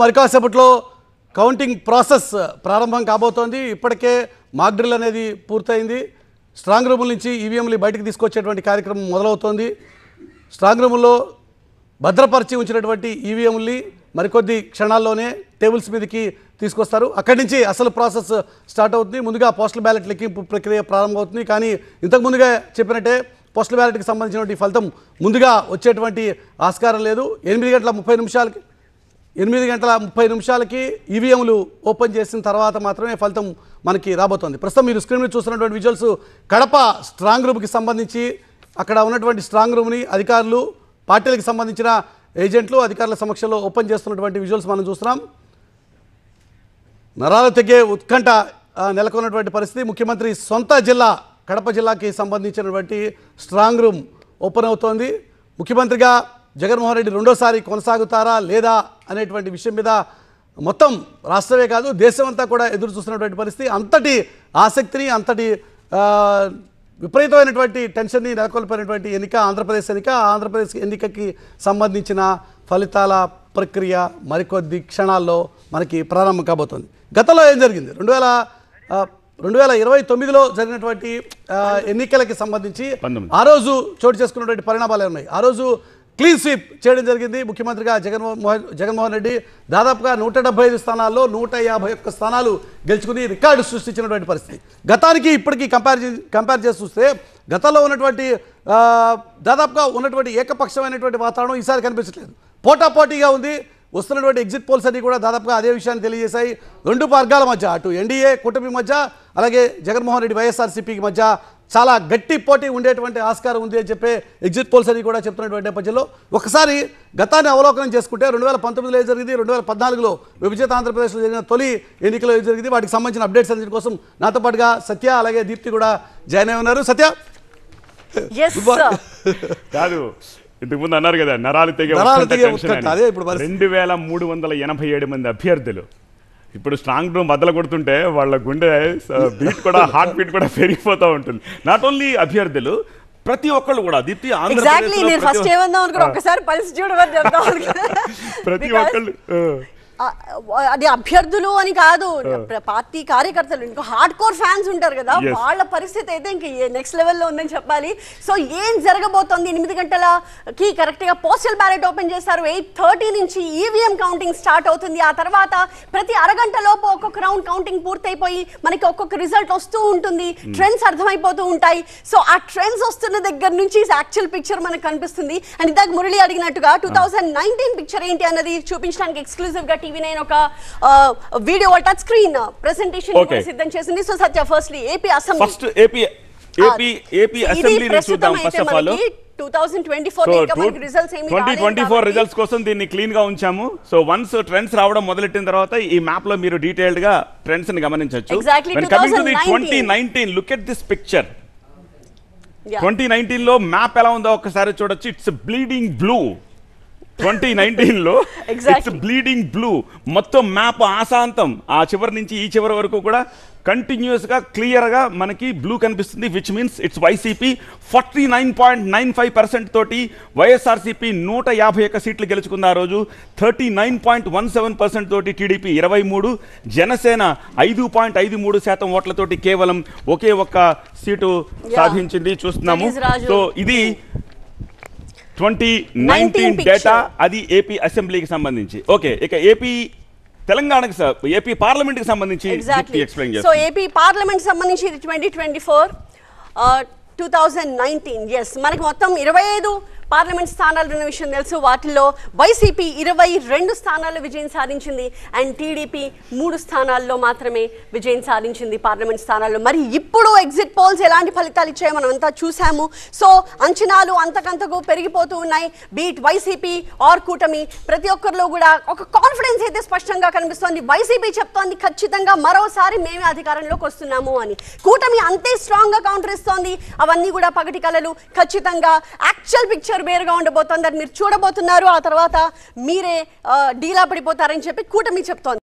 మరి కాసేపట్లో counting process ప్రారంభం కాబోతోంది ఇప్పటికే మాక్ డ్రిల్ అనేది పూర్తయింది స్ట్రాంగ్ రూముల నుంచి ఈవీఎంలు బయటకు తీసుకొచ్చేటువంటి కార్యక్రమం మొదలవుతోంది స్ట్రాంగ్ రూముల్లో భద్రపరిచి ఉంచినటువంటి ఈవీఎంని మరికొద్ది క్షణాల్లోనే టేబుల్స్ మీదకి తీసుకొస్తారు అక్కడి నుంచి అసలు ప్రాసెస్ స్టార్ట్ అవుతుంది ముందుగా పోస్టల్ బ్యాలెట్ లెక్కింపు ప్రక్రియ ప్రారంభమవుతుంది కానీ ఇంతకు ముందుగా చెప్పినట్టే పోస్టల్ బ్యాలెట్కి సంబంధించినటువంటి ఫలితం ముందుగా వచ్చేటువంటి ఆస్కారం లేదు ఎనిమిది గంటల ముప్పై నిమిషాలకి ఎనిమిది గంటల ముప్పై నిమిషాలకి ఈవీఎంలు ఓపెన్ చేసిన తర్వాత మాత్రమే ఫలితం మనకి రాబోతోంది ప్రస్తుతం మీరు స్క్రీన్ మీద చూస్తున్నటువంటి విజువల్స్ కడప స్ట్రాంగ్ రూమ్కి సంబంధించి అక్కడ ఉన్నటువంటి స్ట్రాంగ్ రూమ్ని అధికారులు పార్టీలకు సంబంధించిన ఏజెంట్లు అధికారుల సమక్షంలో ఓపెన్ చేస్తున్నటువంటి విజువల్స్ మనం చూస్తున్నాం నరాలు తెగే ఉత్కంఠ ఆ, నెలకొన్నటువంటి పరిస్థితి ముఖ్యమంత్రి సొంత జిల్లా కడప జిల్లాకి సంబంధించినటువంటి స్ట్రాంగ్ రూమ్ ఓపెన్ అవుతోంది ముఖ్యమంత్రిగా జగన్మోహన్ రెడ్డి రెండోసారి కొనసాగుతారా లేదా అనేటువంటి విషయం మీద మొత్తం రాష్ట్రమే కాదు దేశం అంతా కూడా ఎదురు చూస్తున్నటువంటి పరిస్థితి అంతటి ఆసక్తిని అంతటి ఆ, విపరీతమైనటువంటి టెన్షన్ని నెలకొల్పినటువంటి ఎన్నిక ఆంధ్రప్రదేశ్ ఎన్నిక ఆ ఆంధ్రప్రదేశ్ ఎన్నికకి సంబంధించిన ఫలితాల ప్రక్రియ మరికొద్ది క్షణాల్లో మనకి ప్రారంభం కాబోతోంది గతంలో ఏం జరిగింది రెండు వేల ఆ, రెండు వేల ఇరవై తొమ్మిదిలో జరిగినటువంటి ఆ, ఎన్నికలకి సంబంధించి పంతొమ్మిది. ఆ రోజు చోటు చేసుకున్నటువంటి పరిణామాలు ఉన్నాయి ఆ రోజు క్లీన్ స్వీప్ చేయడం జరిగింది ముఖ్యమంత్రిగా జగన్మోహన్ జగన్మోహన్ రెడ్డి దాదాపుగా నూట డెబ్బై ఐదు స్థానాల్లో నూట యాభై ఒక్క స్థానాలు గెలుచుకుని రికార్డు సృష్టించినటువంటి పరిస్థితి గతానికి ఇప్పటికీ కంపేర్ కంపేర్ చేసి చూస్తే గతంలో ఉన్నటువంటి ఆ, దాదాపుగా ఉన్నటువంటి ఏకపక్షమైనటువంటి వాతావరణం ఈసారి కనిపించట్లేదు పోటాపోటీగా ఉంది వస్తున్నటువంటి ఎగ్జిట్ పోల్స్ అన్ని కూడా దాదాపుగా అదే విషయాన్ని తెలియజేశాయి రెండు వర్గాల మధ్య అటు ఎన్డీఏ కూటమి మధ్య అలాగే జగన్మోహన్ రెడ్డి వైఎస్ఆర్సీపీకి మధ్య చాలా గట్టి పోటీ ఉండేటువంటి ఆస్కారం ఉంది అని చెప్పే ఎగ్జిట్ పోల్స్ అని కూడా చెప్తున్నటువంటి నేపథ్యంలో ఒకసారి గతాన్ని అవలోకనం చేసుకుంటే రెండు వేల పంతొమ్మిదిలో ఏం జరిగింది రెండు వేల పద్నాలుగులో విభజిత ఆంధ్రప్రదేశ్లో జరిగిన తొలి ఎన్నికలో ఏం జరిగింది వాటికి సంబంధించిన అప్డేట్స్ అన్నిటి కోసం నాతో పాటుగా సత్య అలాగే దీప్తి కూడా జాయిన్ అయి ఉన్నారు సత్య ఎస్ సార్ కాదు ఇంతకు ముందు అన్నారు కదా నరాలు తెగే నరాలు ఉత్కంఠ తెగే టెన్షన్ ఉత్కంఠ, అని. అదే ఇప్పుడు పరిస్థితి. రెండు వేల మూడు వందల ఎనభై ఏడు మంది అభ్యర్థులు ఇప్పుడు స్ట్రాంగ్ రూమ్ బద్దలు కొడుతుంటే వాళ్ళ గుండె బీట్ కూడా హార్ట్ బీట్ కూడా పెరిగిపోతూ ఉంటుంది నాట్ ఓన్లీ అభ్యర్థులు ప్రతి ఒక్కళ్ళు కూడా దీప్తి ఎగ్జాక్ట్లీ ఆంధ్రప్రదేశ్లో నేను ప్రతి ఫస్ట్ ఒ- ఏమందాం అనుకున్నా ఒక్కసారి పల్స్ చూడమని చెప్దాం అనుకున్నా. ప్రతి Because, ఒక్కళ్ళు ఆ. ఆ, అది అభ్యర్థులు అని కాదు ప్ర- పార్టీ కార్యకర్తలు ఇంకా హార్డ్ కోర్ ఫ్యాన్స్ ఉంటారు కదా Yes. వాళ్ళ పరిస్థితి అయితే ఇంకా నెక్స్ట్ లెవెల్లో ఉందని చెప్పాలి సో ఏం జరగబోతోంది ఎనిమిది గంటలకి కరెక్ట్ గా పోస్టల్ బ్యాలెట్ ఓపెన్ చేస్తారు ఎయిట్ థర్టీ నుంచి ఈవీఎం కౌంటింగ్ స్టార్ట్ అవుతుంది ఆ తర్వాత ప్రతి అరగంట లోపు ఒక్కొక్క రౌండ్ కౌంటింగ్ పూర్తయిపోయి మనకి ఒక్కొక్క రిజల్ట్ వస్తూ ఉంటుంది ట్రెండ్స్ అర్థమైపోతూ ఉంటాయి సో ఆ ట్రెండ్స్ వస్తున్న దగ్గర నుంచి యాక్చువల్ పిక్చర్ మనకు కనిపిస్తుంది అండ్ ఇందాక మురళి అడిగినట్టుగా టూ థౌసండ్ నైన్టీన్ పిక్చర్ ఏంటి అన్నది చూపించడానికి ఎక్స్క్లూజివ్ గా టీవీ నైన్ ఒక video touch screen presentation Okay. సిద్ధం చేసింది so Satya firstly AP assembly first AP AP AP అసెంబ్లీని చూద్దాం first of all two thousand twenty four so ఇంకా మనకి రిజల్ట్స్ ఏమి ట్వంటీ ట్వంటీ ఫోర్ రిజల్ట్స్ కోసం దీన్ని క్లీన్ గా ఉంచాము సో వన్స్ ట్రెండ్స్ రావడం మొదలెట్టిన తర్వాత ఈ మ్యాప్ లో మీరు డీటెయిల్డ్ గా ట్రెండ్స్ ని గమనించవచ్చు Exactly, coming to the 2019. Twenty nineteen look at this picture twenty nineteen లో మ్యాప్ ఎలా ఉందో ఒక్కసారి చూడొచ్చు it's bleeding blue twenty nineteen లో Exactly. ఇట్స్ బ్లీడింగ్ బ్లూ మొత్తం మ్యాప్ ఆశాంతం ఆ చివరి నుంచి ఈ చివరి వరకు కూడా కంటిన్యూస్ గా క్లియర్ గా మనకి బ్లూ కనిపిస్తుంది which means it's YCP forty nine point nine five percent తోటి వైఎస్ఆర్సీపీ నూట యాభై ఒక్క సీట్లు గెలుచుకుంది ఆ రోజు thirty nine point one seven percent తోటి టీడీపీ ఇరవై మూడు జనసేన ఐదు పాయింట్ ఐదు మూడు శాతం ఓట్లతోటి కేవలం ఒకే ఒక్క సీటు Yeah. సాధించింది చూస్తున్నాము That is Raju. సో ఇది ట్వంటీ నైన్టీన్ picture. డేటా అది ఏపీ అసెంబ్లీకి సంబంధించి ఓకే ఇక ఏపీ తెలంగాణకి స- ఏపీ పార్లమెంట్ కి సంబంధించి ఎగ్జాక్ట్లీ ఎక్స్ప్లెయిన్ సో చేస్తాను ఏపీ పార్లమెంట్ సంబంధించి ఇది twenty twenty four two thousand nineteen ఎస్ మనకి మొత్తం ఇరవై ఐదు పార్లమెంట్ స్థానాలు ఉన్న విషయం తెలుసు వాటిల్లో వైసీపీ ఇరవై రెండు స్థానాల్లో విజయం సాధించింది అండ్ టీడీపీ మూడు స్థానాల్లో మాత్రమే విజయం సాధించింది పార్లమెంట్ స్థానాల్లో మరి ఇప్పుడు ఎగ్జిట్ పోల్స్ ఎలాంటి ఫలితాలు ఇచ్చాయో మనం అంతా చూసాము సో అంచనాలు అంతకంతకు పెరిగిపోతూ ఉన్నాయి బీట్ వైసీపీ ఆర్ కూటమి ప్రతి ఒక్కరిలో కూడా ఒక కాన్ఫిడెన్స్ అయితే స్పష్టంగా కనిపిస్తోంది వైసీపీ చెప్తోంది ఖచ్చితంగా మరోసారి మేమే అధికారంలోకి వస్తున్నాము అని కూటమి అంతే స్ట్రాంగ్ గా కౌంటర్ ఇస్తోంది అవన్నీ కూడా పగటి కళలు ఖచ్చితంగా యాక్చువల్ పిక్చర్ వేరుగా ఉండబోతోంది అది మీరు చూడబోతున్నారు ఆ తర్వాత మీరే ఆ, డీలా పడిపోతారని చెప్పి కూటమి చెప్తోంది